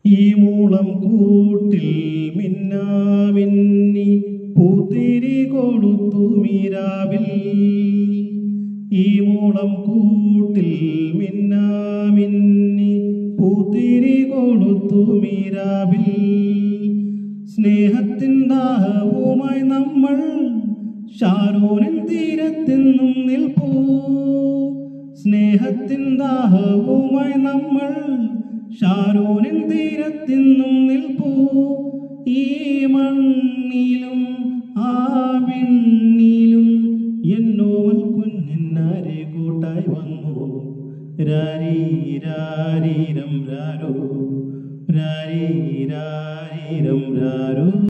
ഈ മൂളം കൂട്ടിൽ മിന്നാമിന്നി പൂത്തിരി കൊടുത്തു മീരാവിൽ ഈ മൂളം കൂട്ടിൽ മിന്നാമിന്നി പൂത്തിരി കൊടുത്തു മീരാവിൽ സ്നേഹത്തിൻ ദാഹവുമായി നമ്മൾ ഷാരോനിൻ തീരത്തെന്നും നിൽപ്പൂ സ്നേഹത്തിൻ ദാഹവുമായി നമ്മൾ ഷാരോനിൻ തീരത്തെന്നും നിൽപ്പൂ ഈ മണ്ണിലും ആ വിണ്ണിലും എന്നോവൽ കുഞ്ഞിന്നാരെ കൂട്ടായി വന്നു രാരീ രാരീരം രാരോ രാരീ രാരീരം രാരോ